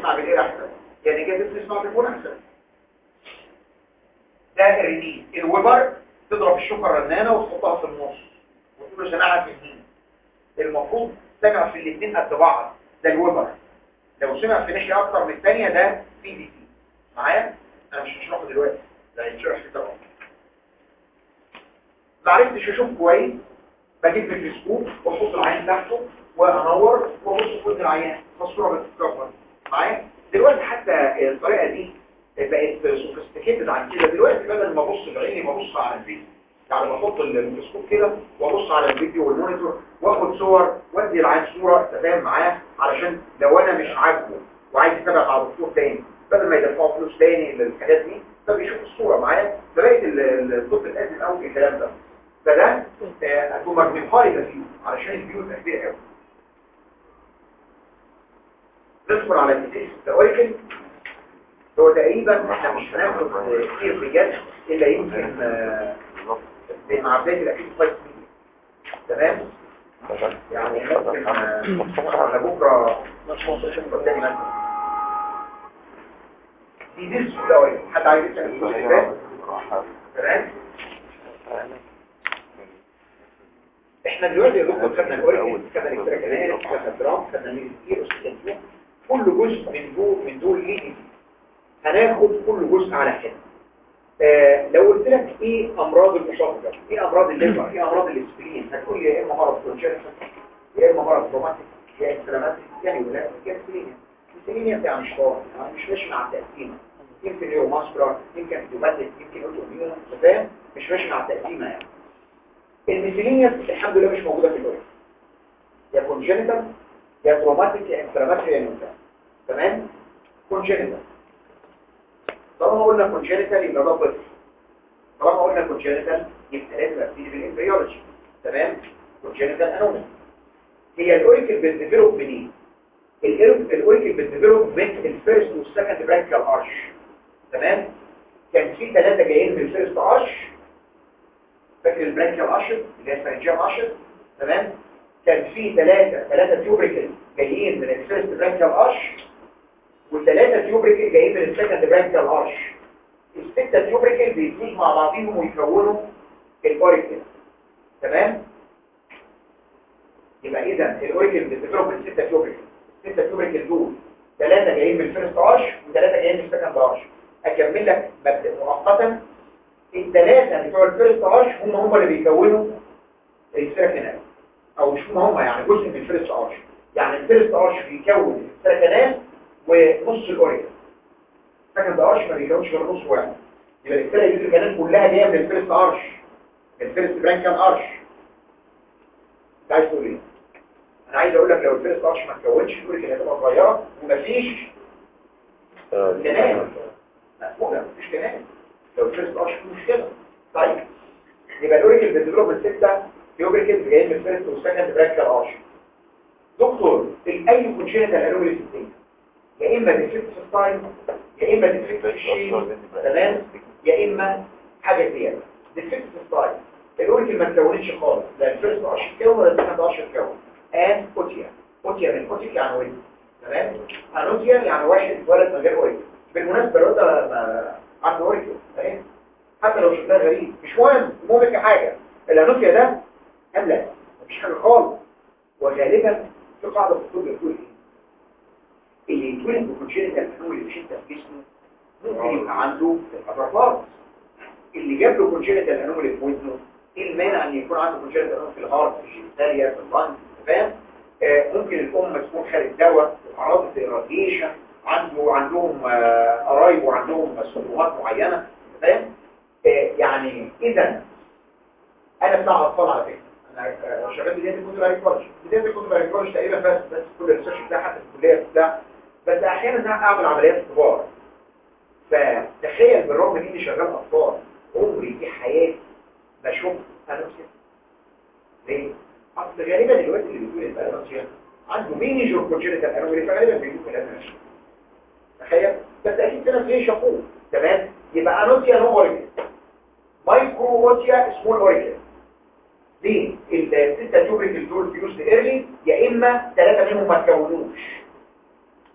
تسمع بالايه احسن يعني كده تسمع بالفون احسن ده الرنين الوبر تضرب الشوكه الرنانه وتحطها في النص وتقول له سماعها في اليمين المفروض سمع في الاثنين قد بعض ده الوبر لو سمع في ناحيه اكتر من الثانيه ده في دي تي معايا انا مش هشرحه دلوقتي ده هيتشرح في طبعا ما عرفتش اشوف كويس بجيب ميكروسكوب واحط العين تحته وانور وابص في ودن العيان فالصوره بتتكبر معايا دلوقتي حتى الطريقه دي بقت سوفيستيكيتد عن كده دلوقتي بدل ما ابص بعيني ببص على الفيديو يعني بحط الميكروسكوب كده وابص على الفيديو والمونيتور واخد صور وادي العين صوره انت فاهم معاه علشان لو انا مش عاجبه وعايز اتابع مع دكتور تاني بدل ما يدفعوا فلوس تاني للحاجات دي فبيشوف الصوره معايا فبقيت الطب القادم قوي في الكلام ده فده هتبقى ماجنيفاي ده فيه علشان الفيو يبقى كبير قوي ندخل على الديتيلز الاوريكل هو تقريبا احنا مش هناخد كتير بجد الا يمكن آه، مع بدايه الاكيد فايت تمام يعني ممكن آه، على بكره قدامي مثلا دي دي السؤال الاولاني حد عايز يسال السؤال اللي فات تمام احنا دلوقتي يا دكتور خدنا الاوريجن خدنا الاكتراكنال خدنا الدرام خدنا الميزير كل جزء من دول من دول ليه دي هناخد كل جزء على حده آه لو قلت لك ايه امراض المشاغبه ايه امراض الليفر ايه امراض الاسبرين هتقول لي يا اما مرض كونجنتال يا اما مرض روماتيك يا انفلاماتيك يعني ولا يا سيلينيا السيلينيا بتاع مش طارئ يعني مش ماشي مع التقسيمه يمكن نيوروماسكولار يمكن هيباتيك يمكن اوتوميون انت فاهم مش ماشي مع التقسيمه يعني الميثيلينيا الحمد لله مش موجوده في الورق يا كونجنتال يا تروماتيك يا انفلاماتيك يا نيوتال تمام كونجنتال طالما قلنا كونجنتال يبقى ده طفل طالما قلنا كونجنتال يبقى لازم ابتدي بالامبريولوجي تمام كونجنتال انومي هي الاوريكل بتديفلوب منين الاوريكل بتديفلوب من الفيرست والسكند برانكيال ارش تمام كان في ثلاثه جايين من الفيرست ارش فاكر البرانكيال ارش اللي هي الفرنجيال ارش تمام كان في ثلاثه ثلاثه تيوبريكل جايين من الفيرست برانكيال ارش والثلاثه تيوبريكل جايين من السكند برانكيال ارش السته تيوبريكل بيتنيج مع بعضهم ويكونوا الاوريكل تمام يبقى اذا الاوريكل بتديفلوب من سته تيوبريكل سته تيوبريكل دول ثلاثه جايين من الفيرست ارش وثلاثه جايين من السكند ارش اكمل لك مبدا مؤقتا الثلاثه بتوع الفيرست ارش هم هم اللي بيكونوا السيركنال او مش هم هم يعني جزء من الفيرست ارش يعني الفيرست ارش بيكون السيركنال ونص الاوريكل السكند ارش ما بيكونش غير نص واحد يبقى السيركنال كلها جايه من الفيرست ارش من الفيرست برانكال ارش انت عايز تقول ايه انا عايز اقول لك لو الفيرست ارش ما تكونش الاوريكل هتبقى صغيره ومفيش كلام مقفوله مفيش كلام لو الفيرست ارش في مشكله طيب يبقى الاوريكل بتديفلوب من سته يوبريكل جايين من الفيرست والسكند برانكال ارش دكتور اي كونجنتال انومالي في الدنيا يا اما ديفكت في الساين يا اما ديفكت في الشين تمام يا اما حاجه زياده ديفكت في الساين الاوريكل ما تكونتش خالص لا الفيرست ارش اتكون ولا السكند ارش اتكون ان اوتيا اوتيا من اوتيك يعني ولد تمام انوتيا يعني واحد اتولد من غير اوريكل بالمناسبه الواد ده عنده اوريكل تمام حتى لو شكلها غريب مش مهم المهم في حاجه الانوتيا ده املا مفيش حاجه خالص وغالبا في قاعده في الطب بتقول ايه اللي يتولد بكونجنتال انومالي في شده في جسمه ممكن يبقى عنده الابرفارس اللي جاب له كونجنتال انومالي في ودنه ايه المانع ان يكون عنده كونجنتال انومالي في الهارت في الجينيتاليا في اللنج فاهم آه ممكن الام تكون خدت دواء اعراض الراديشن عنده عندهم آه قرايب وعندهم سلوكات معينه فاهم آه يعني اذا انا بتاع اطفال على فكره انا شغال بدايه الكتب الريكورج بدايه الكتب الريكورج تقريبا بس بس كل الريسيرش بتاعها حتى في الكليه بتاع بس احيانا انا اعمل عمليات كبار فتخيل بالرغم ان اني شغال اطفال عمري في حياتي ما شفت انا كده ليه؟ اصل غالبا الوقت اللي بيقول البالانسيا عنده مينيجور كونجنتال انومالي فغالبا بيجيب كلام تخيل بس اكيد في ناس ليه شافوه تمام يبقى انوتيا نو اوريكل مايكرو اوتيا سمول اوريكل دي الستة تيوبريكل دول فيوز ايرلي يا اما ثلاثة منهم ما تكونوش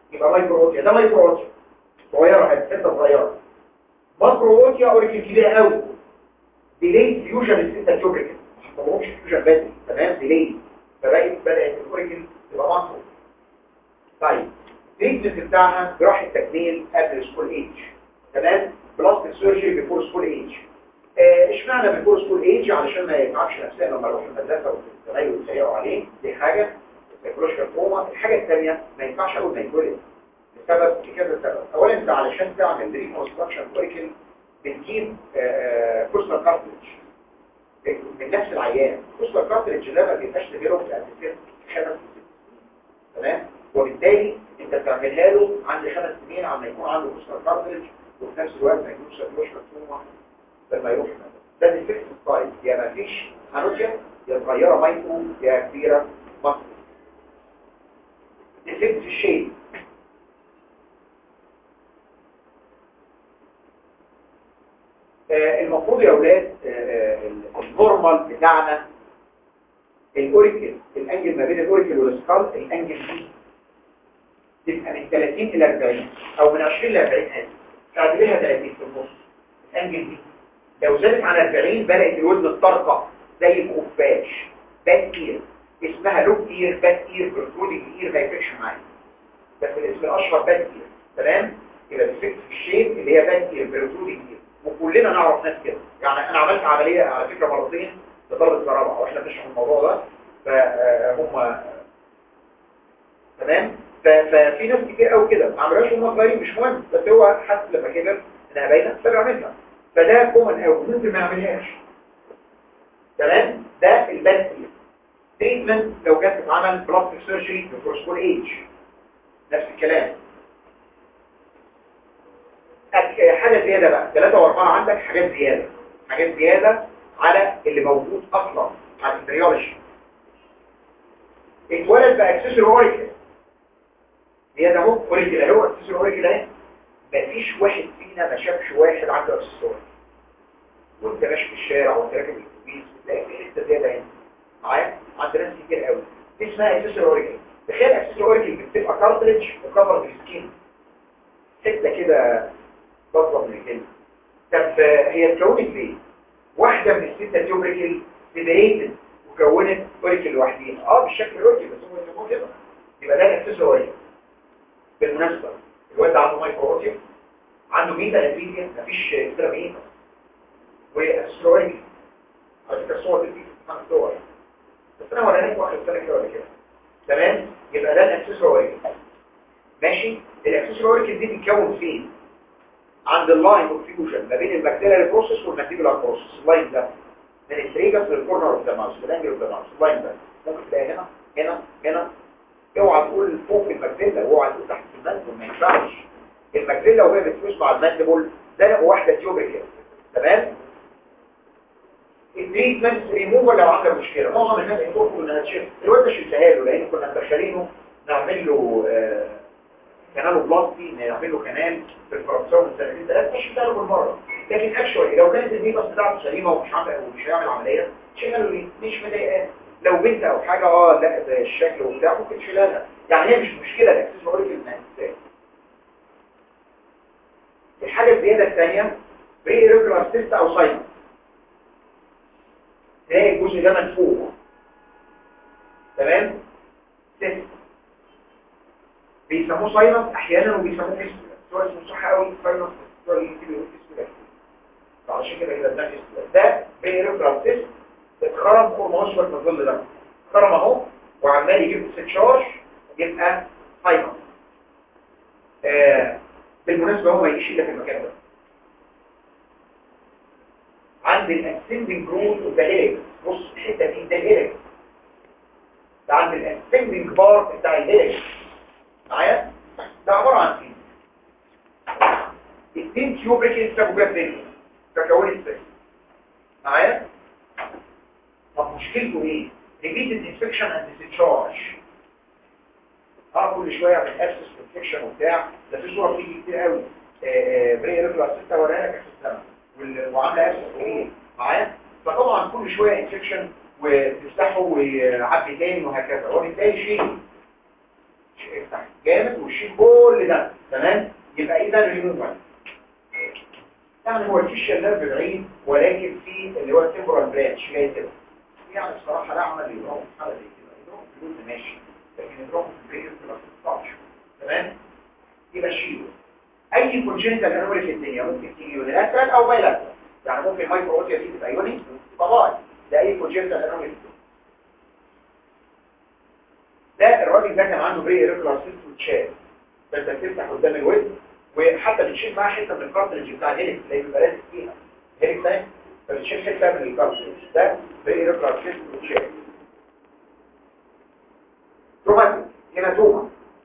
يبقى مايكروتيا ده مايكروتيا صغيره حته صغيره ماكروتيا اوريكل كبيره قوي ديلي فيوجن السته تيوبريكل ما حصلهمش فيوجن بدري تمام ديلي فبقت بدات الاوريكل تبقى ماكرو طيب التريتمنت بتاعها جراحه تجميل قبل سكول ايج تمام بلاستيك سيرجري بيفور سكول ايج اشمعنى بيفور سكول ايج علشان ما يتعبش نفسيا لما يروح المدرسه والزمايل يتريقوا عليه دي حاجه سايكولوجيكال تروما الحاجه الثانيه ما ينفعش اول ما يتولد لسبب كذا سبب اولا انت علشان تعمل ريكونستراكشن اوريكل بتجيب كوستال كارتلج من نفس العيان كوستال كارتلج ده ما بيبقاش ديفلوب لاساسيات خمس تمام وبالتالي انت بتعملها له عند خمس سنين عما يكون عنده كوستال كارتلج وفي نفس الوقت ما يكونش سايكولوجيكال تروما لما يروح ده ديفكت ستايل يا ما فيش هانوجيا يا صغيره مايكرو يا كبيره مصر ديفكت في الشيء المفروض يا اولاد النورمال بتاعنا الاوريكل الانجل ما بين الاوريكل والسكال الانجل دي تبقى من 30 الى 40 او من 20 ل 40 اسف تعدلها 30 في النص الانجل دي لو زادت عن 40 بدات الودن الطرقه زي الخفاش بات اير اسمها لوب اير بات اير برودنج اير ما يفرقش معايا بس الاسم الاشهر بات اير تمام يبقى الفكر في الشيب اللي هي بات اير برودنج اير وكلنا نعرف ناس كده يعني انا عملت عملية على فكرة مرتين لطلبة الرابعة واحنا بنشرح الموضوع ده فهم تمام ففي ناس كتير قوي كده ما عملهاش هم صغيرين مش مهم بس هو حس لما كبر انها باينه فبيعملها فده كومن قوي ممكن ما يعملهاش تمام ده الباد تريتمنت لو جت تتعمل بلاستيك سيرجري بفور سكول ايج نفس الكلام حاجة زيادة بقى ثلاثة واربعة عندك حاجات زيادة حاجات زيادة على اللي موجود أصلا على الامبريولوجي اتولد باكسسوري اوريكل زيادة اهو اوريكل اهو اكسسوري اوريكل اهي مفيش واحد فينا ما شافش واحد عنده اكسسوري وانت ماشي في الشارع وانت راكب الاتوبيس بتلاقي في حته زيادة هنا معايا عند ناس كتير قوي دي اسمها اكسسوري اوريكل تخيل اكسسوري اوريكل بتبقى كارتريدج وكفر بالسكين حته كده بطلب من الكلمة طب هي اتكونت ليه؟ واحدة من الستة تيوبريكل سيبريتد وكونت اوريكل لوحديها اه بالشكل الاوريكل بس هو يسموه كده يبقى ده الاكسسوار اوريكل بالمناسبة الواد عنده مايكروتيوم عنده ميتا اتريديا مفيش استرامين واكسسوار اوريكل على فكرة الصور دي في امتحان الصور بس انا ولا واحد سنة كده ولا كده تمام يبقى ده الاكسسوار اوريكل ماشي الاكسسوار اوريكل دي بتتكون فين؟ عند اللاين اوف فيوجن ما بين البكتيريال بروسيس والمانديبولار بروسيس اللاين ده من التريجس للكورنر اوف ذا ماوس الانجل اوف ذا ماوس اللاين ده ممكن تلاقي هنا هنا هنا اوعى تقول فوق الماكسيلا اوعى تقول تحت المانديبول ما ينفعش الماكسيلا وهي بتفوز مع المانديبول ده واحده تيوبريكال تمام التريتمنت ريموفر لو عندك مشكله معظم الناس يقولوا انها تشيل الواد مش يسهل له لان كنا مدخلينه نعمل له آه كاناله بلاستي نعمل له كنال في الفرنساوي من سنتين ثلاثه مش بتاعه بالمره لكن اكشوالي لو كانت النيبس بتاعته سليمه ومش عامل ومش هيعمل عمليه شيلها له ليه؟ مش مضايقاه لو بنت او حاجه اه لا ده الشكل وبتاع ممكن تشيلها لها يعني هي مش مشكله الاكسس بقول لك انها ازاي الحاجه الزياده الثانيه بري ريجولار سيست او ساينس تلاقي الجزء ده منفوخ تمام سيست بيسموه ساينس احيانا وبيسموه فيستولا سواء اسمه صح قوي ساينس سواء يجي يقول فيستولا فعشان كده كده ده فيستولا ده بيريفرال سيست اتخرم فوق مصبر من الظل ده اتخرم اهو وعمال يجيب استشارج يبقى ساينس آه بالمناسبه هو ما يجيش الا في المكان ده عند الاسندنج جروث اوف ذا هيليكس بص الحته دي ده الهيليكس ده عند الاسندنج بار بتاع الهيليكس معايا ده عبارة عن ايه اتنين تيوبريكين سابوا جاب دنيا تكون السيس معايا طب مشكلته ايه repeated infection and discharge اه كل شويه من ابسس انفكشن وبتاع ده في صوره بتيجي كتير قوي بري ريفلر 6 وراها لك في السنه وعامله ابسس كبير معايا فطبعا كل شويه انفكشن وتفتحه ويعبي تاني وهكذا وبالتالي شيء افتح جامد وشيل كل ده تمام يبقى ايه ده ريموفال يعني هو الفيشال نيرف بعيد ولكن في اللي هو التمبرال برانش جاي كده يعني بصراحه لا عمل يضرب في حاله زي كده يضرب في الجزء ماشي لكن يضرب في البرين ما تقطعش تمام يبقى شيله اي كونجنتال انومالي في الدنيا ممكن تيجي يونيلاترال او بايلاترال يعني ممكن مايكرو اوتيا دي تبقى يوني طبعا ده اي كونجنتال انومالي ده الراجل ده كان عنده بري ريجولار سيست وتشال فانت بتفتح قدام الويب وحتى بتشيل معاه حته من الكارتريج بتاع الهيلكس اللي بيبقى لازق فيها هيلكس اهي فبتشيل حته من الكارتريج ده بري ريجولار سيست وتشال تروماتيك هيماتوما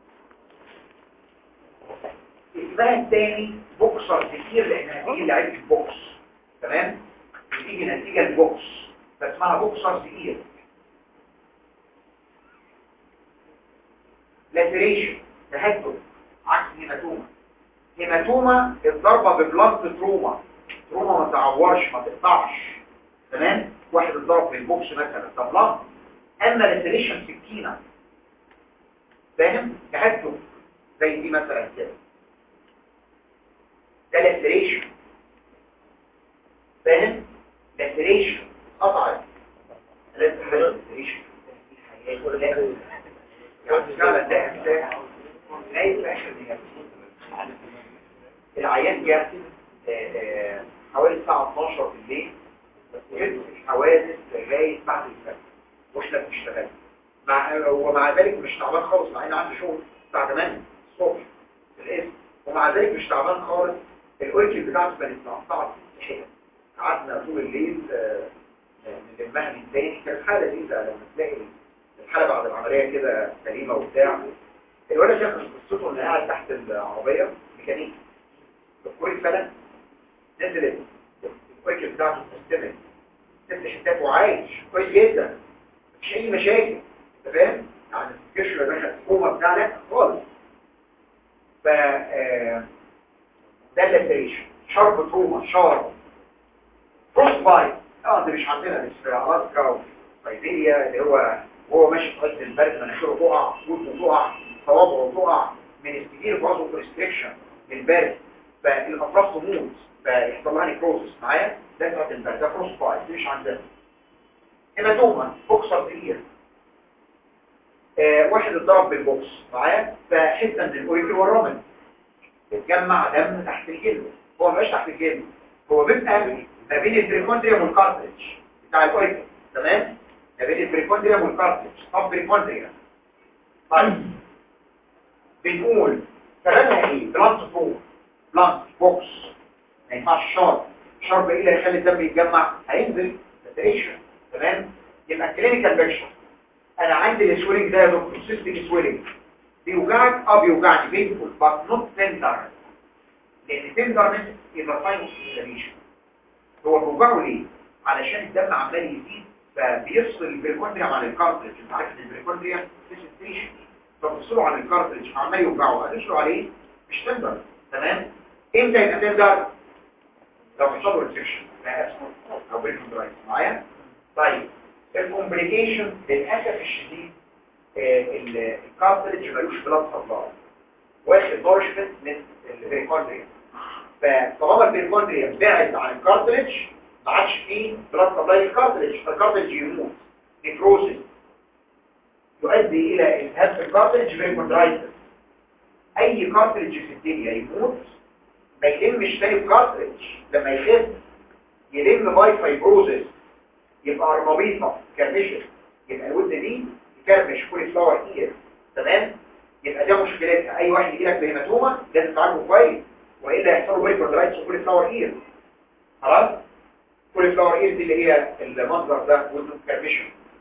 اسمها الثاني بوكسر كتير لان هتيجي لعيبه البوكس تمام بتيجي نتيجه البوكس فاسمها بوكسر كتير لاتريشن تهدد عكس هيماتوما هيماتوما الضربه ببلاست تروما تروما ما تعورش ما تقطعش تمام واحد اتضرب في البوكس مثلا ده بلاست اما لاتريشن سكينه فاهم تهدد زي دي مثلا كده ده لاتريشن فاهم لاتريشن قطعت لازم حاجه لاتريشن دي حياه يعني فعلا ده امساح نايم في اخر دقيقه العيان جه حوالي الساعه 12 بالليل وجدت الحوادث لغايه بعد الفجر واحنا بنشتغل مع ومع ذلك مش تعبان خالص مع ان عندي شغل الساعه 8 الصبح في الاسم ومع ذلك مش تعبان خالص الاوركل بتاعته كانت مقطعه في حتت قعدنا طول الليل نلمها من تاني كانت حاله لذيذه لما تلاقي الحاله بعد العمليه كده سليمه وبتاع الولد شاف قصته انه قاعد تحت العربيه ميكانيكي الكوري فلت نزلت الكويك بتاعته استمر ست حتات وعايش كويس جدا مفيش اي مشاكل انت فاهم يعني الجيش يا باشا الحكومه بتاعنا خالص ف ده اللاتريشن شرب تروما شارب فروست بايت اه ده مش عندنا بس في الاسكا وفي سيبيريا اللي هو وهو ماشي في قلب البرد مناخيره تقع ودنه تقع صوابعه تقع من السبير برضه كونستريكشن للبرد فالافراس تموت فيحصل لها نيكروزس معايا ده بتاعت البرد ده فروست بايت دي مش عندنا هيماتوما بوكسر كبير آه واحد اتضرب بالبوكس معايا فحته من الاوريكل والرمل بتجمع دم تحت الجلد هو مش تحت الجلد هو بيبقى ما بين البريكوندريوم والكارتريج بتاع الاوريكل تمام ما بين البريكوندريوم والكارتريج طب بريكوندريوم طيب بنقول كلامها ايه بلانت فوق بلانت بوكس ما ينفعش شارب شارب ايه اللي هيخلي الدم يتجمع هينزل ساتريشن تمام يبقى كلينيكال بيكشر انا عندي السويلنج ده يا دكتور سيستيك سويلنج بيوجعك اه بيوجعني بينفول بس نوت تندر لان تندرنس يبقى ساين اوف انفلاميشن هو بيوجعه ليه علشان الدم عمال يزيد فبيفصل البريكوندريوم عن الكارتريج انت عارف ان البريكوندريوم ديسستيشن فبيفصلوا عن الكارتريج فعمال يوجعه هتفصلوا عليه مش تندر تمام امتى يبقى تندر لو حصل له ريسكشن او بريكوندرايت معايا طيب الكومبليكيشن للاسف الشديد الكارتريج ملوش بلاد سبلاي واخد نورشمنت من البريكوندريوم فطالما البريكوندريوم بعد عن الكارتريج ما عادش فيه بلاد سبلاي للكارتريج فالكارتريج يموت نيكروزيس يؤدي الى التهاب الكارتريج بريكوندرايتس اي كارتريج في الدنيا يموت ما يلمش تاني الكارتريج لما يخف يلم باي فايبروزيس يبقى ارمابيطه كرمشه يبقى الود دي يكرمش كل فلاور اير تمام يبقى ده مشكلتها اي واحد يجي لك بهيماتوما لازم تعالجه كويس والا يحصل له بريكوندرايتس وكل فلاور اير خلاص كل فلاور اير دي اللي هي المنظر ده ود كرمشه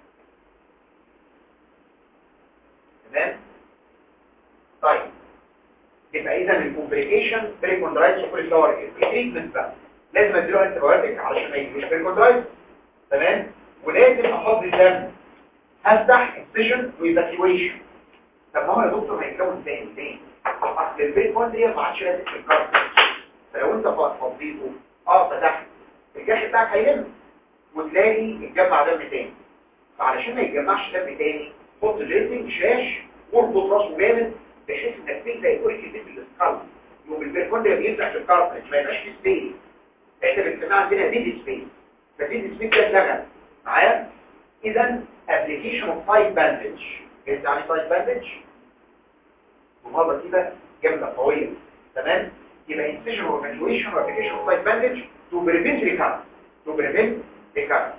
تمام طيب يبقى اذا الكومبليكيشن بريكوندرايتس وكل فلاور اير التريتمنت بقى لازم اديله انتي بايوتيك علشان ما يجيش بريكوندرايتس تمام ولازم افضي الدم هفتح اكسجن وايفاكيويشن طب ما هو يا دكتور هيتكون تاني ليه اصل البريكوندريا ما عادش لازم في الكارتج فلو انت فضيته اه فتحت الجرح بتاعك هيلم وتلاقي يتجمع دم تاني فعلشان ما يتجمعش دم تاني حط دريسنج شاش واربط راسه جامد بحيث انك تلقى الاوريكل دي في السكالب يوم البيركوندريا بينزع في الكارتلج ما يبقاش في سبيس احنا بنسميها عندنا ديد سبيس فديد سبيس ده اتلغى معايا اذا ابلكيشن اوف تايب باندج انت يعني تايب باندج ومرة كده جامدة قوية تمام يبقى incision or evaluation or application of tight bandage to prevent recurrence to prevent recurrence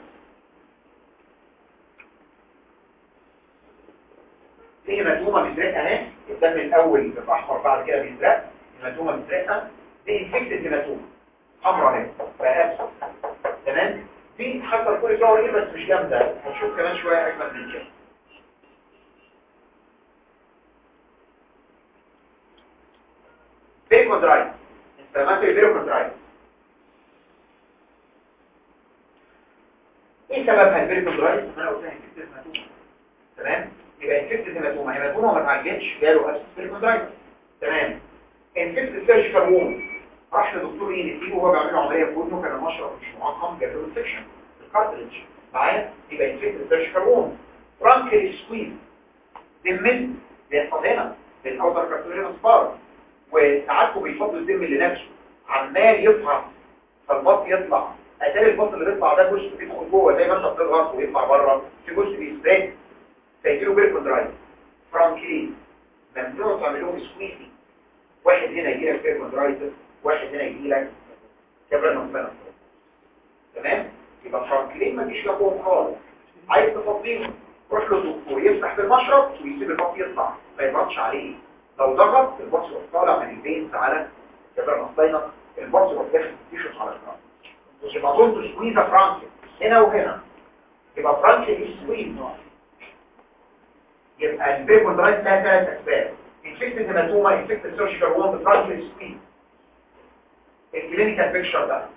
في هيماتومه مزرقه اهي الدم الاول الاحمر بعد كده بيزرق هيماتومه مزرقه دي انفكتد هيماتومه حمراء اهي فابسط تمام دي حتى الكل فلاور ايه بس مش جامده هنشوف كمان شويه اجمل من كده بيركوندرايت انفلاماتوري بيركوندرايت ايه سببها البيركوندرايت انا قلت لها انفكتد هيماتومه تمام يبقى انفكتد هيماتومه هيماتومه ما اتعالجتش جاله اسيس بيركوندرايت تمام انفكتد سيرجيكال ووند راح لدكتور ايه نتيجه وهو بيعمل عمليه في ودنه كان المشرط مش معقم جاب له انفكشن الكارتلج معايا يبقى انفكتد سيرجيكال ووند فرانكلي سكويز دمن بيحصل هنا بالاوتر كارتولين سبار وساعات بيفضل الدم لنفسه عمال يطلع فالبط يطلع اتاري البط اللي بيطلع ده جزء بيدخل جوه زي ما انت بتضغط ويطلع بره في جزء بيسبريد فيجيله بيركوندرايت فرانكلي ممنوع تعملهم سكويزي واحد هنا يجي لك بيركوندرايت واحد هنا يجي لك كبرنا مثلا تمام يبقى فرانكلين ما تجيش جنبهم خالص عايز تفضيهم روح له دكتور يفتح في المشرب ويسيب البط يطلع ما يضغطش عليه لو ضغط البط يروح طالع من البينز على كبرنا مثلا البط يروح داخل تيشرت على الفرانك يبقى ضد سكويزه فرانكل هنا وهنا يبقى فرانكل سكويز يبقى البيركوندرايت لها ثلاث اسباب انفكتد هيماتوما انفكتد سيرجيكال ووند فرانكل سكويز الكلينيكال بيكتشر ده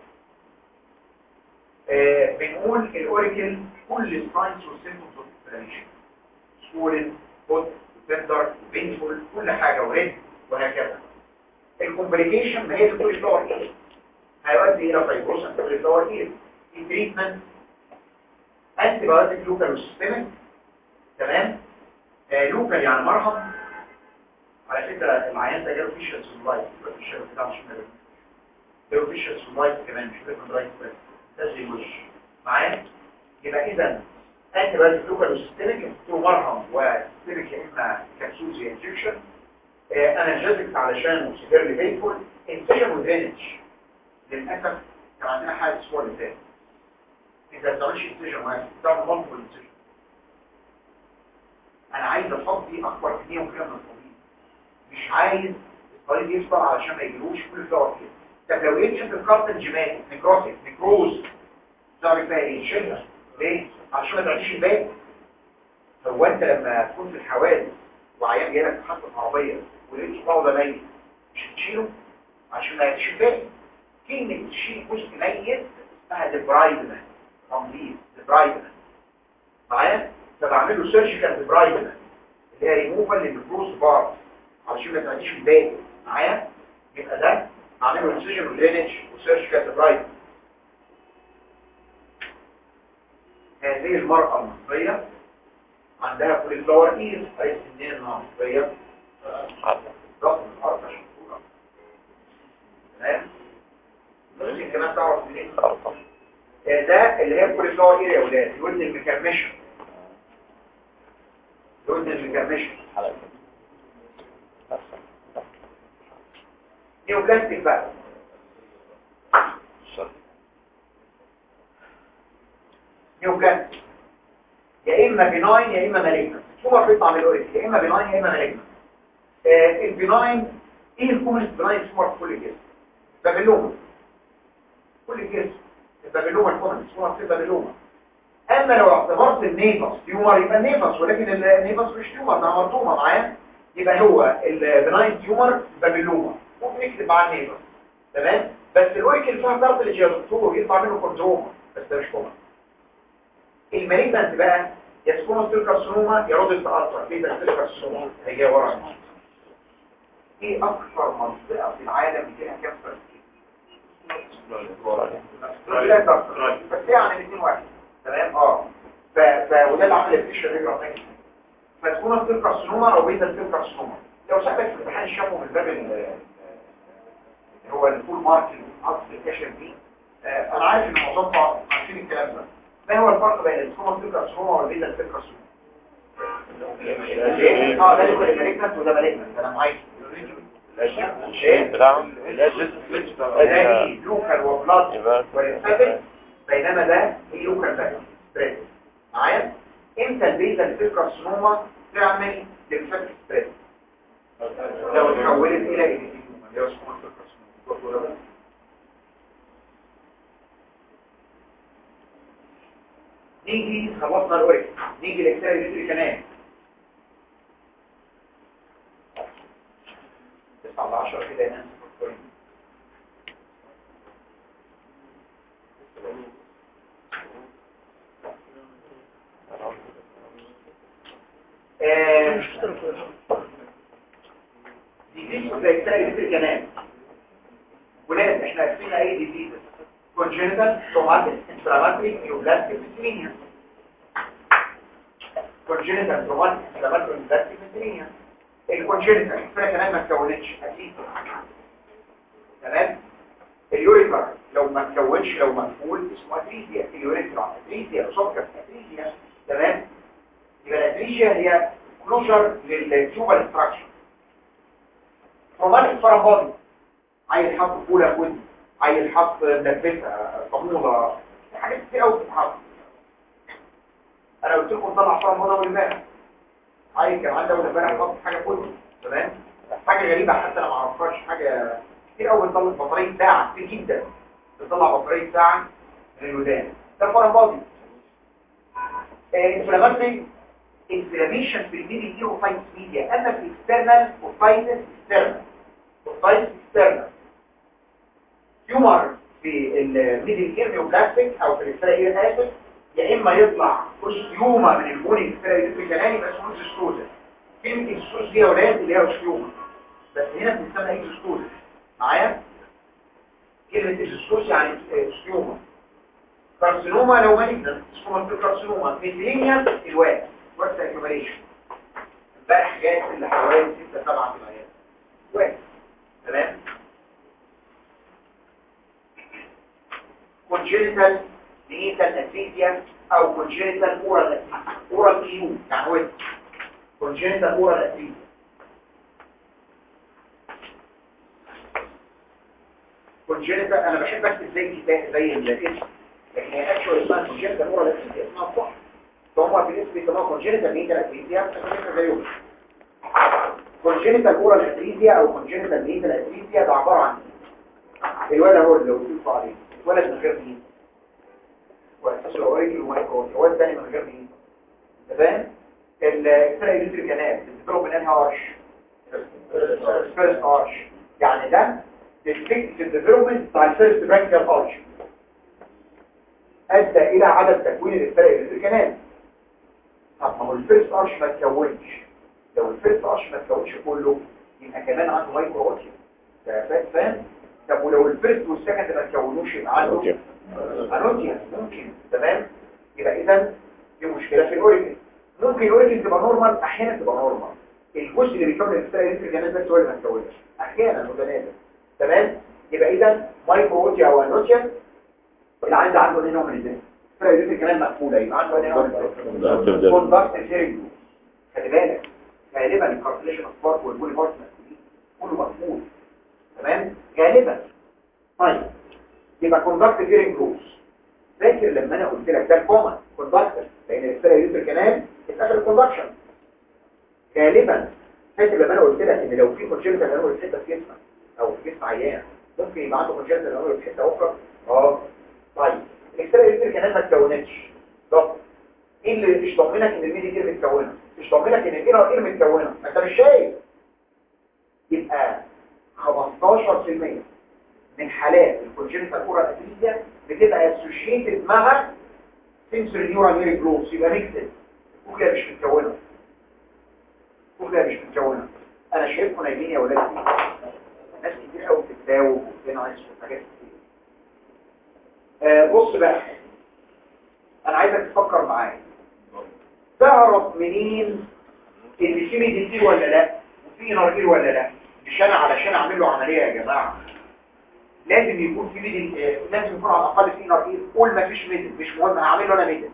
آه بنقول الاوريكل كل الساينس والسيمبتومز اوف انفلاميشن سكولن هوت تندر بينفول كل حاجه وريد وهكذا الكومبليكيشن ما هي كل فلور ايه هيؤدي الى فايبروسن كل فلور ايه التريتمنت انتي بايوتيك لوكال وسيستميك تمام آه لوكال يعني مرهم على فكره العيان ده جاله فيشل سولايت الفيشل بتاعه مش مهم جاله فيشل سولايت كمان مش بيركوندرايت بس تسجي الوش معايا يبقى اذا انتي بايوتيك لوكال وسيستميك يحطوا مرهم وسيستميك يا اما كبسول زي انجكشن انرجيتكس علشان سيفيرلي بينفول انسيجن ودرينج للاسف كان عندنا حاله الاسبوع اللي فات انت ما بتعملش انسيجن واحد بتعمل مالتيبل انسيجن انا عايز افضي اكبر كميه ممكنه من الطبيب مش عايز الطبيب يفضل علشان ما يجيلوش كل فلور كده طب لو لقيت انت الكارتن جيماتيك نيكروتيك نيكروز تعرف بقى ايه شيلها ليه عشان ما تعيش الباقي هو انت لما تكون في الحوادث وعيان جايلك في حادثه عربيه ولقيت صباعه ده ميت مش هتشيله عشان ما يعيش الباقي كلمه تشيل جزء ميت اسمها ديبرايدمنت تنظيف ديبرايدمنت معايا فبعمل له سيرجيكال ديبرايدمنت اللي هي ريموفال للبروس بار علشان ما تعيش الباقي معايا يبقى ده اعمل له انسيجن ودرينج وسيرجيكال ديبرايدمنت هذه المرأة المصرية عندها كل فلور ايز عايز منين انها مصرية ضغط الارض شطورة تمام ممكن كمان تعرف منين ده اللي هي كل فلور ايز يا ولاد الودن المكرمشة الودن المكرمشة نيوبلاستيك بقى نيوبلاستيك يا اما بناين يا اما مالجنت هو بيطلع من الاوريك يا اما بناين يا اما مالجنت آه البناين ايه الكومنت بناين سمر في كل الجسم بابلوما كل الجسم البابلوما الكومنت سمر في البابلوما اما لو اعتبرت النيفس تيومر يبقى النيفس ولكن النيفس مش تيومر ده مرطومه معاه يبقى هو البناين تيومر بابلوما ممكن نكتب معاه النيفس تمام بس الاوريك اللي فيها كارتلج يا دكتور يطلع منه كوردوما بس ده مش كومن المالجنت بقى يا سكوما ستيل كارسينوما يا رودل تأثر ليه ده ستيل كارسينوما هي ورا ايه اكثر منطقة في العالم فيها كانسر بس هي عن الاثنين واحد تمام اه ف... ف... وده اللي عمل الفيشر ريجرام فتكون السيل كارسينوما او بيتا سيل كارسينوما لو سألك في امتحان الشامو من باب ال- هو الفول مارك عصر الكشف دي آه، انا عارف ان معظمكم عارفين الكلام ده ما هو الفرق بين السكوما سيل كارسينوما والبيتا سيل كارسينوما اه ده يبقى مالجنت وده مالجنت انا معاك بتاعهم ده لوكال وبلاد يبقى والانسابل بينما ده لوكال باك ستريس معايا امتى البيتا سيل كارسينوما تعمل لمسك ستريس لو اتحولت الى ايديتيوما اللي هو سكوما سيل كارسينوما نيجي خلصنا الاوريك نيجي الاكسيري كمان 9 على 10 كده ينام ديزيز زي الثاني لتر كمان ولاد احنا عارفين اي ديزيز كونجنتال تروماتيك انفلاماتوري نيوبلاستيك سيمينيا كونجنتال تروماتيك انفلاماتوري نيوبلاستيك سيمينيا الكونجنتال الفرق كمان ما اتكونتش اكيد تمام اليوريثرا لو ما اتكونش لو مقفول اسمه اتريزيا اليوريثرا اتريزيا سكر اتريزيا تمام يبقى الاتريزيا هي كلوجر للتيوبال ستراكشر روماتيك فرامبادي عايز حط فوله في ودني عايز حط منفسه طموله حاجات كتير قوي بتتحط انا قلت لكم طلع فرامبادي اول امبارح عايز كان عندي اول امبارح حط حاجه في ودني تمام حاجه غريبه حتى انا ما اعرفهاش حاجه كتير قوي بتطلع بطاريه ساعه كتير جدا بتطلع بطاريه ساعه من الودان ده فرامبادي انفلاماتري انفلاميشن في الميدي ايروفايتس ميديا اما في اكسترنال اوفايتس اكسترنال اوفايتس اكسترنال تيومر في الميدل ايرنيوبلاستيك او في الاسترايل اسيد يا اما يطلع اوستيوما من البوني الاسترايل الكلاني يبقى اسمه اوستيوزا كلمه الاستوز دي يا اولاد اللي هي اوستيوما بس هنا بنسميها اكستوز معايا كلمه الاستوز يعني اوستيوما كارسينوما لو مالجنت اسمه كارسينوما ميثيلينيا الواد وقت اكيوميليشن امبارح جاي اللي حوالي 6 7 في العيال واد تمام congenital neonatal anesthesia او congenital oral anesthesia oral EU يعني واد congenital oral anesthesia congenital انا بحب اكتب زي كتاب زي الاسم لكن هي اكشوال اسمها congenital oral anesthesia اسمها صح فهم في الاسم بيسموها congenital neonatal anesthesia فكرة زيهم congenital oral anesthesia او congenital neonatal anesthesia ده عبارة عن ايه الولد هو اللي قلت عليه ولد من غير مين والاساس الاوريجي والمايكرون هو الثاني من غير مين تمام الفرق اليوتري كانال بتضرب من انهي ارش فيرست ارش يعني ده ديفكت الديفلوبمنت بتاع الفيرست برانكيال ارش ادى الى عدم تكوين الفرق اليوتري كانال طب ما هو الفيرست ارش ما تكونش لو الفيرست ارش ما تكونش كله يبقى كمان عنده مايكرو اوتيوم ده فاهم طب ولو الفيرست والسكند ما تكونوش يبقى عنده انوتيا ممكن تمام يبقى اذا دي مشكله في الاوريجن ممكن الاوريجن تبقى نورمال احيانا تبقى نورمال الجزء اللي بيكون الستايل الكتريك كمان بس هو اللي ما تكونش احيانا وده نادر تمام يبقى اذا مايكرو او انوتيا اللي عنده عنده ايه نوع من الاثنين الستايل الكتريك كمان مقفوله يبقى عنده ايه نوع من الاثنين كونتاكت سيرينج خلي بالك غالبا الكارتليشن سبارك والبولي بارت كله مقفول تمام غالبا طيب يبقى كوندكت فيرنج جروس فاكر لما انا قلت لك ده الكومن كوندكتر لان السيرة يوتر كمان اتقفل الكوندكشن غالبا فاكر لما انا قلت لك ان لو في كونجنتال انوري في حته في جسمك او في جسم عيان ممكن يبقى عنده كونجنتال انوري في حته اخرى اه طيب السيرة يوتر كمان ما اتكونتش طب ايه اللي مش ضامنك ان الميدي اير متكونه مش ضامنك ان الاير اير متكونه ما انت مش شايف يبقى 15% من حالات الكونجنتال اورال اتريزيا بتبقى اسوشيتد مع سنسوري نيورال نيري جروث يبقى ميكسد الكوكليا مش متكونه الكوكليا مش متكونه انا شايفكم نايمين يا ولاد ناس كتير قوي بتتداوب وبتنعس وحاجات كتير آه بص بقى انا عايزك تفكر معايا تعرف منين ان في ميديتير ولا لا وفي نارجيل ولا لا مش انا علشان اعمل له عمليه يا جماعه لازم يكون في ميدل آه، لازم يكون على الاقل في نارجيل قول ما فيش ميدل مش مهم هعمل له انا ميدل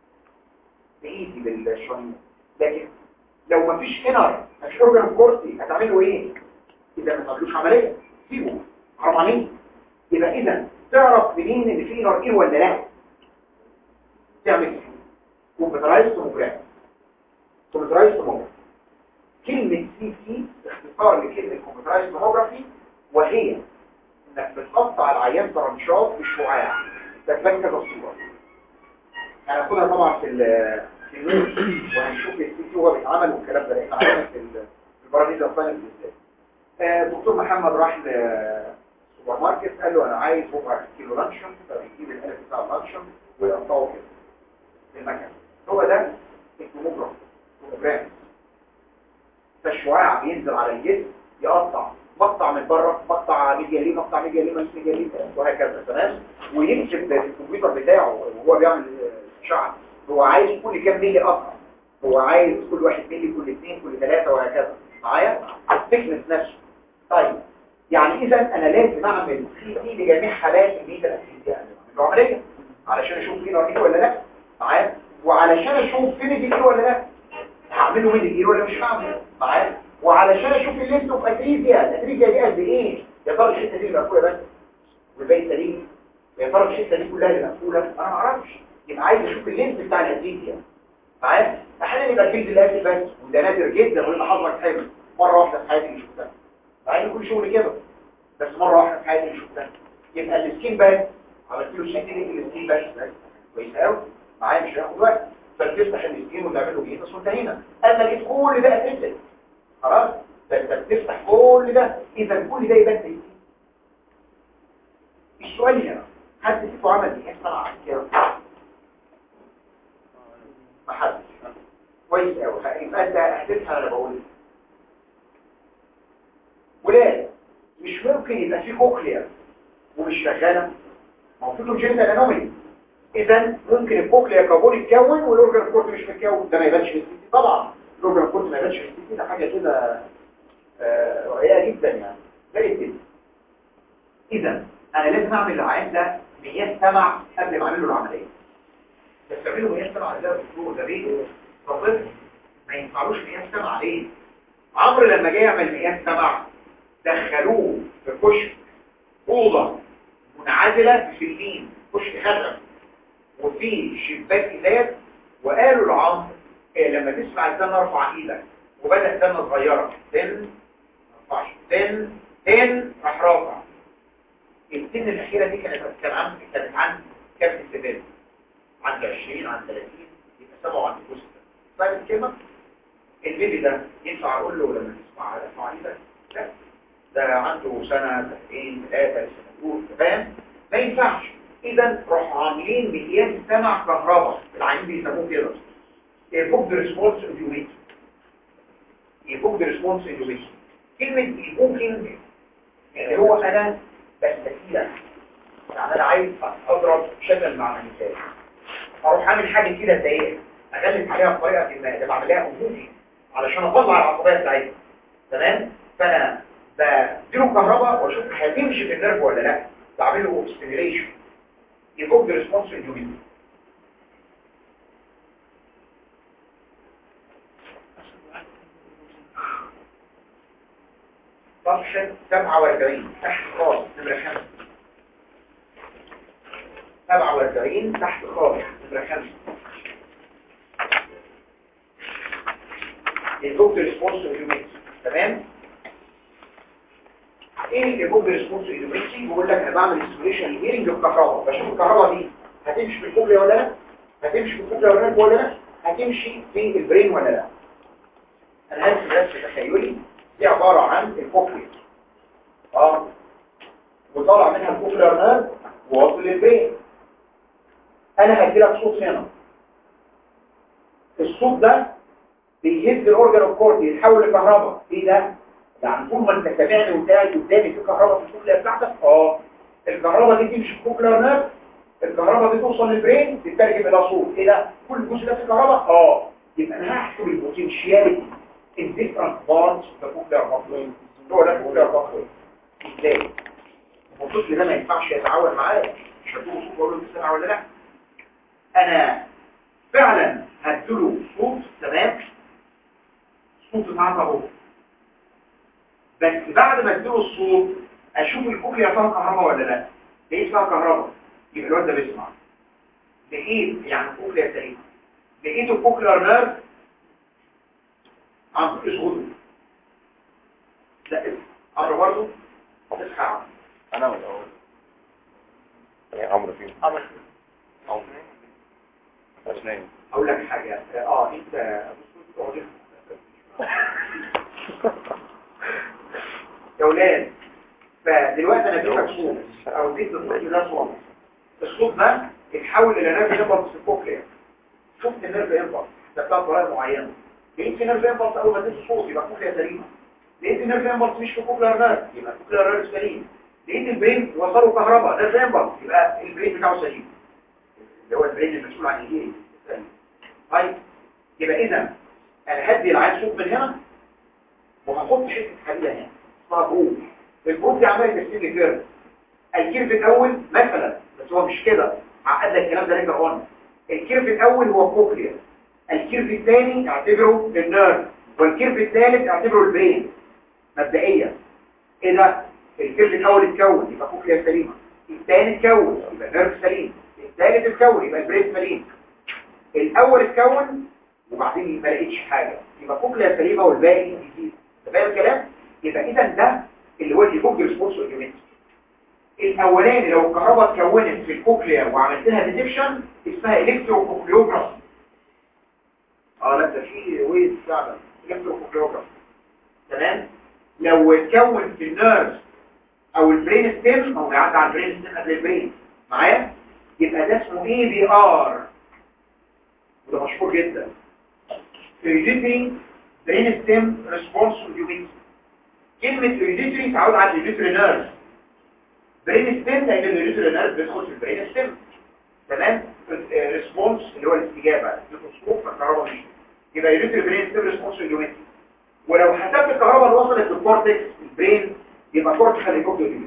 بايدي بالشريط لكن لو ما فيش انر مفيش اورجان كورتي هتعمل له ايه اذا ما تعملوش عمليه سيبه حرام عليك يبقى اذا تعرف منين ان في نارجيل ولا لا تعمل كمبيوترايز توموجراف كمبيوترايز توموجراف كلمة سي سي اختصار لكلمة كمبيوترايز توموجرافي وهي انك بتقطع العيان ترنشات بالشعاع تتبين كذا صورة هناخدها طبعا في ال- في النور وهنشوف السي سي هو بيتعمل والكلام ده لان عندنا في ال- في البراميل الفاينل بالذات آه، دكتور محمد راح لسوبر ماركت قال له انا عايز ربع كيلو لانشون فبيجيب الالف بتاع اللانشون ويقطعه كده في المكان هو ده الكموجراف كموجراف فالشعاع بينزل على الجسم يقطع مقطع من بره مقطع ميديا ليه مقطع ميديا ليه ميديا ليه وهكذا تمام ويكتب في الكمبيوتر بتاعه وهو بيعمل آه، شعر هو عايز كل كام ملي قطع هو عايز كل واحد ملي كل اثنين كل ثلاثة وهكذا معايا التكنس نفسه طيب يعني اذا انا لازم اعمل سي تي لجميع حالات الميتا الاسيد يعني اعمل عمليه علشان اشوف في نارجيل ولا لا معايا وعلشان اشوف في ميديا ولا لا هعمله ميديا ولا مش هعمله معايا وعلشان اشوف الليمت في اتريزيا الاتريزيا دي قد ايه يا ترى الحته دي اللي مقفوله بس والباقي سليم يا ترى الحته دي كلها اللي مقفوله انا ما اعرفش يبقى عايز اشوف الليمت بتاع الاتريزيا معايا احيانا يبقى الجلد الاسود بس وده نادر جدا ويبقى حضرتك حلو مره واحده في حياتي اللي شفتها مع ان كل شغل كده بس مره واحده في حياتي اللي شفتها يبقى السكين بس عملت له سكين السكين بس بس كويس قوي معايا مش هياخد وقت فتفتح السكين وتعمل له جيتس وانتهينا اما لقيت كل ده اتريزيا خلاص فانت بتفتح كل ده اذا كل ده يبقى ايه السؤال هنا حد فيكم عمل ايه طلع كده ما حدش كويس قوي يبقى انت احسبها انا بقول ولاد مش ممكن يبقى في كوكليا ومش شغاله ما هو في كونجنتال انومالي اذا ممكن الكوكليا كابول يتكون والاورجان كورت مش متكون ده ما يبانش في السيتي طبعا الاورجان كورت ما يبانش في السيتي ده حاجه كده آه، رائعه جدا يعني زي كده اذا انا لازم اعمل العيان ده مياه سمع قبل ما اعمل له العمليه بس تعمله مياه سمع ده دكتور ده ليه طفل ما ينفعلوش مياه سمع ليه عمرو لما جه يعمل مياه سمع دخلوه في كشك اوضه منعزله في اليمين كشك خشب وفي شباك ازاز وقالوا لعمرو إيه لما تسمع الزن ارفع ايدك وبدا زنه صغيره سن ما ارفعش سن سن راح رافع السن الاخيره دي كانت كان عند كانت عند كام استفاده عند 20 عند 30 يبقى سبعه عند جزء فاهم الكلمه البيبي ده ينفع اقول له لما تسمع ارفع ايدك لا ده عنده سنه سنتين ثلاثه سنتين فاهم ما ينفعش اذا راحوا عاملين مقياس سمع كهرباء العينين بيسموه كده يفوق ريسبونس انديوميتر يفوق ريسبونس انديوميتر كلمه ايفوكينج يعني هو انا بستفيدك يعني انا عايز اضرب شكل مع المثال اروح اعمل حاجه كده تضايقك اغلس عليها بطريقه ما ده بعملها انبوكي علشان اطلع العصبيه بتاعتها تمام فانا بديله كهرباء واشوف هتمشي في النرف ولا لا بعمل له ستيميوليشن يفوق ريسبونس انديوميتر صفحة 47 تحت خالص نمرة 5 47 تحت خالص نمرة 5 البوك ريسبونس ايدوميتري تمام ايه البوك ريسبونس ايدوميتري بقول لك انا بعمل استيميوليشن هيرنج بالكهرباء بشوف الكهرباء دي هتمشي في الكوبري ولا لا هتمشي في الكوبري ولا لا ولا لا هتمشي في البرين ولا لا انا هرسم رسم تخيلي دي عبارة عن الكوكليا اه وطالع منها الكوكليا نيرف وواصل للبرين انا هدي لك صوت هنا الصوت ده بيهز الاورجن الكورتي يتحول لكهرباء ايه ده يعني طول ما انت سامعني وقاعد قدامي في كهرباء في الكوكليا بتاعتك اه الكهرباء دي تمشي في الكوكليا نيرف الكهرباء دي توصل للبرين تترجم الى صوت ايه ده كل جزء ده في كهرباء اه يبقى انا هحسب البوتنشياليتي in different parts of the cochlear pathway هو ده cochlear pathway ازاي الطفل ده ما ينفعش يتعاون معايا مش هتقول صوت واقول له تسمع ولا لا انا فعلا هديله صوت تمام صوت اتعطى اهو بس بعد ما اديله الصوت اشوف الكوكليا فيها كهرباء ولا لا لقيت فيها كهرباء يبقى الواد ده بيسمع لقيت يعني الكوكليا سليمه لقيت الكوكلير نيرف عم اسغده لا اسم عمرو برضه اصحى عمرو انا ولا هو يعني عمرو فين عمرو عمرو اسنان اقول لك حاجه اه انت بص يا ولاد فدلوقتي انا اديتك صوت او اديت للطفل ده صوت الصوت ده اتحول الى نيرف امبلس في الكوكليا شفت النيرف امبلس ده بتاع طريقه معينه لقيت في نيرف امبلس اول ما اديت الصوت يبقى الكوكليا سليمه لقيت النيرف امبلس مش في كوكليا نيرف يبقى الكوكليا نيرف سليم لقيت البرين وصله كهرباء نيرف امبلس يبقى البرين بتاعه سليم اللي هو البرين المسؤول عن الايه سليم طيب يبقى اذا انا هدي العين صوت من هنا وهحط حته حديده هنا اسمها بروف البروف دي عماله ترسم لي كيرف الكيرف الاول مثلا بس هو مش كده عقد لك الكلام ده رجع اون الكيرف الاول هو كوكليا الكيرف الثاني اعتبره النيرف والكيرف الثالث اعتبره البرين مبدئيا ايه ده الكيرف الاول اتكون يبقى كوكليا سليمه الثاني اتكون يبقى النيرف سليم الثالث اتكون يبقى البرين سليم الاول اتكون وبعدين ما لقيتش حاجه يبقى كوكليا سليمه والباقي جديد فاهم الكلام يبقى اذا ده اللي هو الايفوج ريسبونس اورجيومنت الاولاني لو الكهرباء اتكونت في الكوكليا وعملت لها ديتكشن اسمها الكتروكوكليوجرافي اه لا ده في ويز فعلا الكتروكوكليوجرافي تمام لو اتكون في النيرف او البرين ستيم او بيعدي على البرين ستيم قبل البرين معايا يبقى ده اسمه اي بي ار وده مشهور جدا هيريديتري برين ستيم ريسبونس اورجيومنت كلمة هيريديتري تعود على الهيريديتري نيرف برين ستيم لان الهيريديتري نيرف بيدخل في البرين ستيم تمام ريسبونس اللي هو الاستجابة الميكروسكوب فالكهرباء مش يبقى هيريديتري برين ستيم ريسبونس اورجيومنت ولو حسبت الكهرباء اللي وصلت للكورتكس البرين يبقى كورتيكال هيكوبتر يونت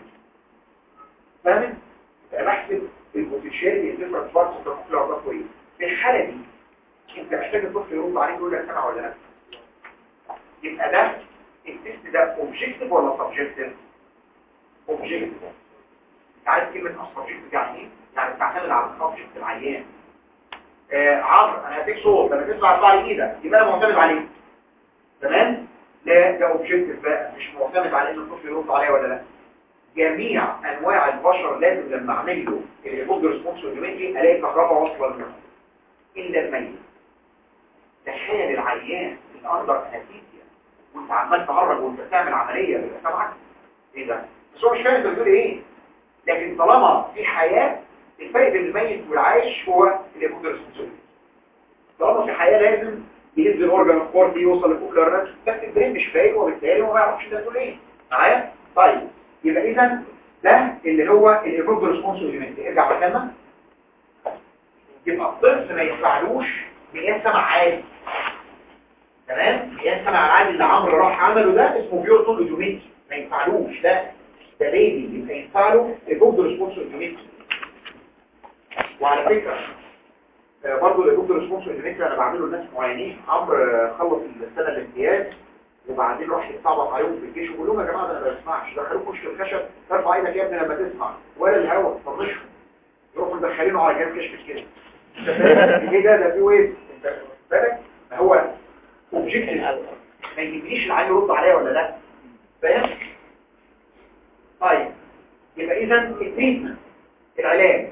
فاهم؟ انا بحسب البوتنشال الديفرنت بارتس اوف ذا كوكلير كويس في الحالة دي انت محتاج الطفل يرد عليك يقول لك سمع ولا لا يبقى ده التست ده اوبجكتيف ولا سبجكتيف اوبجكتيف انت عارف كلمه سبجكتيف يعني ايه يعني بتعتمد على السبجكت العيان آه عمرو انا هديك صوت لما تسمع ارفع لي ايدك يبقى انا معتمد عليه تمام لا ده اوبجكتيف بقى مش معتمد على ان الطفل يرد عليا ولا لا جميع انواع البشر لازم لما اعمل له الريبورت ريسبونس اورجيومنتري الاقي كهرباء واصله للمخ الا الميت تخيل العيان الاندر انستيزيا وانت عمال تعرج وانت بتعمل عمليه بيبقى سامعك ايه ده بس هو مش فاهم انت بتقول ايه لكن طالما في حياه الفرق بين الميت والعايش هو الريبورت ريسبونس طالما في حياه لازم ينزل اورجان الكورتي يوصل للكوكلر بس البرين مش فايق وبالتالي هو ما يعرفش ده تقول ايه معايا طيب يبقى اذا ده اللي هو الريبورت ريسبونس اورجيومنت ارجع مكاننا يبقى الطفل ما ينفعلوش مقياس سمع عادي تمام مقياس سمع العادي اللي عمرو راح عمله ده اسمه بيورتون اوديومتري ما ينفعلوش ده ده بيبي يبقى ينفع له الريبورت ريسبونس اورجيومنت وعلى فكره آه، برضه الريبورت ريسبونس اورجيومنت انا بعمله لناس معينين عمرو آه، خلص السنه الامتياز وبعدين راح يتصعبط عليهم في الجيش ويقول لهم يا جماعه ده انا ما بسمعش دخلوك مشكله الخشب ارفع ايدك يا ابني لما تسمع ولا الهوا طنشهم يروحوا مدخلينه على جهاز كشف كده ايه ده ده في ويز انت واخد بالك ما هو اوبجكتيف ما يجيبليش العين يرد عليا ولا لا فاهم طيب يبقى اذا التريتمنت العلاج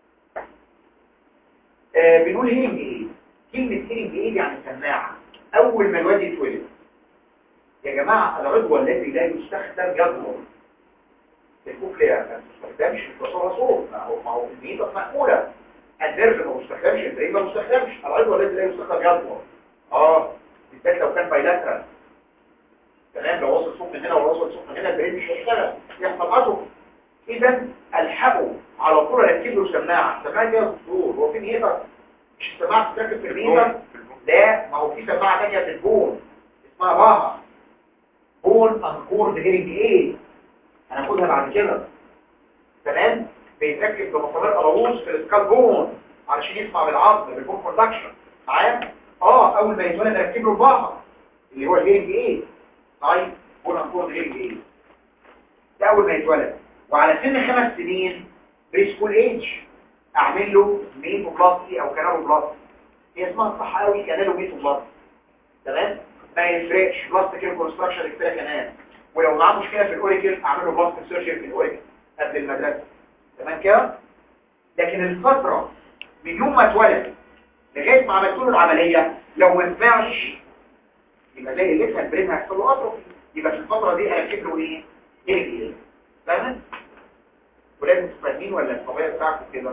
آه بنقول هيلينج ايه كلمه هيلينج ايه يعني سماعه اول ما الواد يتولد يا جماعه العضو الذي لا يستخدم يضمر الكوكليا ما تستخدمش التصور صوت ما هو ما هو الميتة مقبولة النيرف ما مستخدمش البرين ما مستخدمش العضو الذي لا يستخدم يضمر اه بالذات لو كان بايلاترال تمام لو وصل صوت من هنا ووصل صوت من هنا البرين مش هيشتغل يحصل قطع اذا الحقه على طول اركب له سماعه سماعه يا دكتور هو فين هيبر مش السماعه بتركب في الميتر لا ما هو في سماعه ثانيه في البون اسمها باها بون انكورد هيرنج ايه هناخدها بعد كده تمام بيتركب بمسامير قلاووز في السكال بون علشان يسمع بالعظم بالبون كوندكشن معايا اه اول ما يتولد اركب له باها اللي هو الهيرنج ايه طيب بون انكورد هيرنج ايه ده اول ما يتولد وعلى سن خمس سنين بري سكول ايج اعمل له ميتو بلاستي او كانالو بلاستي هي اسمها الصحاوي كانالو ميتو بلاستي تمام ما يفرقش بلاستيك كونستراكشن اكترا كمان ولو معاه مشكله في الاوريكل اعمل له بلاستيك سيرجري في الاوريكل قبل المدرسه تمام كده لكن الفتره من يوم ما اتولد لغايه ما عملت له العمليه لو ما سمعش يبقى زي اللي لسه البرين هيحصل له اطرف يبقى في الفتره دي هركب له ايه ايه ايه فاهم ولازم تفهمين ولا الطبيعه بتاعكم كده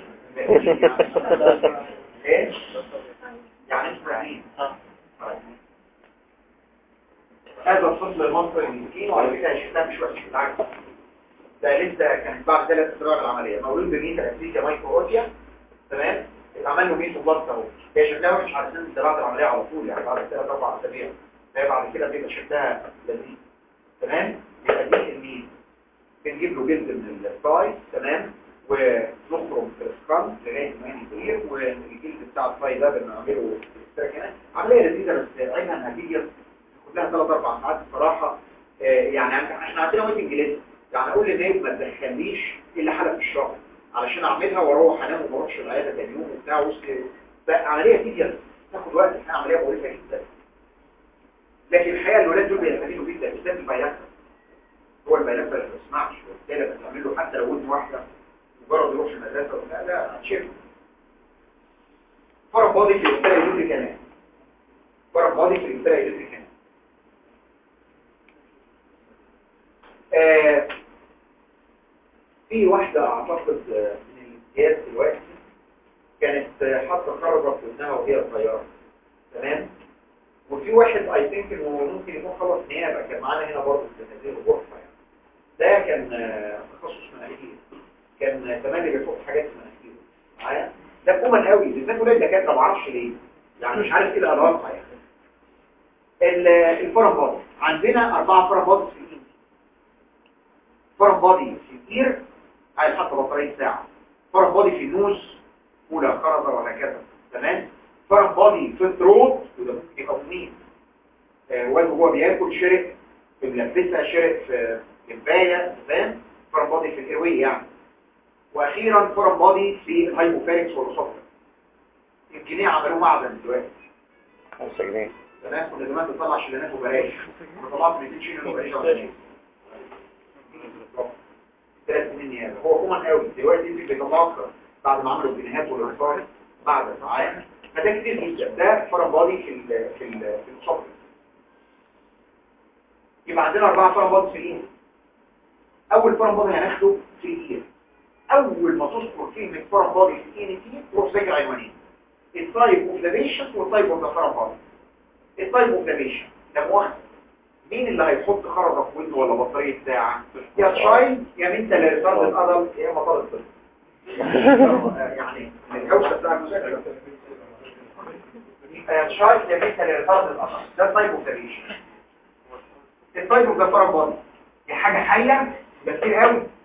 ايه يعني انتوا فاهمين هذا الطفل المصري المسكين وعلى فكره شفناه مش وحش بالعكس ده لسه كانت بعد ثلاث اسابيع العمليه مولود بميتا اسيكا مايكرووتيا تمام اتعمل له ميتو بلاست اهو هي شكلها وحش على سن بعد العمليه على طول يعني بعد ثلاث اربع اسابيع فهي بعد كده بيبقى شكلها لذيذ تمام يبقى دي الميل بنجيب له جلد من الثاي تمام ونخرج في السكان لغايه ما ينتهي والجلد بتاع الثاي ده بنعمله استراكنات عمليه لذيذه بس عينها انها تيجي كلها ثلاث اربع ساعات بصراحه آه يعني احنا عندنا ويتنج ليست يعني اقول للنايب ما تدخلنيش الا حاله في الشهر علشان اعملها واروح انام وما اروحش العياده تاني يوم وبتاع وسط عمليه تيجي تاخد وقت احنا عمليه مقرفه جدا لكن الحقيقه الولاد دول بيستفيدوا جدا بالذات البيلات هو البيلات اللي ما بيسمعش وبالتالي بتعمل له حتى لو ودن واحده مجرد يروح المدرسه ولا لا هتشيله فرق فاضي في الاسبرا يدري كمان فرق فاضي في الاسبرا يدري كمان آه في واحدة اعتقد من الامتياز دلوقتي كانت حاطة خرجة في ودنها وهي صغيرة تمام وفي واحد اي ثينك انه ممكن يكون خلص نيابة كان معانا هنا برضه في هذه الغرفة يعني ده كان تخصص مناخير كان كمان اللي بيحط حاجات في مناخيره معايا ده كومن قوي بالذات ولاد الدكاتره ما اعرفش ليه يعني مش عارف ايه العلاقه يعني الفرم بادي عندنا اربعه فرم بادي في الايد فرم بادي في الاير هيتحط بطاريه ساعه فرم بادي في النوز اولى خرزه وهكذا تمام فرم بادي في الثروت وده ممكن يبقى مميت آه والده هو بياكل شرق في ملبسه شرق في كبايه تمام فرم بادي في الايروي يعني واخيرا فرم بادي في الهايبوفاريكس والاسوفر الجنيه عملوه معدن دلوقتي 5 جنيه تمام كنا زمان بنطلع شلانات وبلاش انا طلعت 200 شيلان وبلاش ولا شيء ثلاث سنين نيابه هو كومن قوي دلوقتي اللي بيطلعوا بعد ما عملوا الجنيهات والانصار بعد ساعات فده كتير جدا ده فرم بادي في ال في ال في الاسوفر يبقى عندنا اربعه فرم بادي في الايد اول فرم بادي هناخده في الايد اول ما تذكر كلمه فرم بادي في الاي ان تي تروح ذاكر عنوانين التايب اوف ذا بيشنت والتايب اوف ذا فرم بادي التايب اوف ذا بيشنت ده مؤخر مين اللي هيحط خرزه في ودنه ولا بطاريه ساعه يا تشايلد يا بنت اللي ريتارد الادل يا اما طالب طب يعني الجوشه بتاع المذاكره يا تشايلد يا بنت اللي ريتارد الادل ده التايب اوف ذا بيشنت التايب اوف ذا فرم بادي دي حاجه حيه ده كتير قوي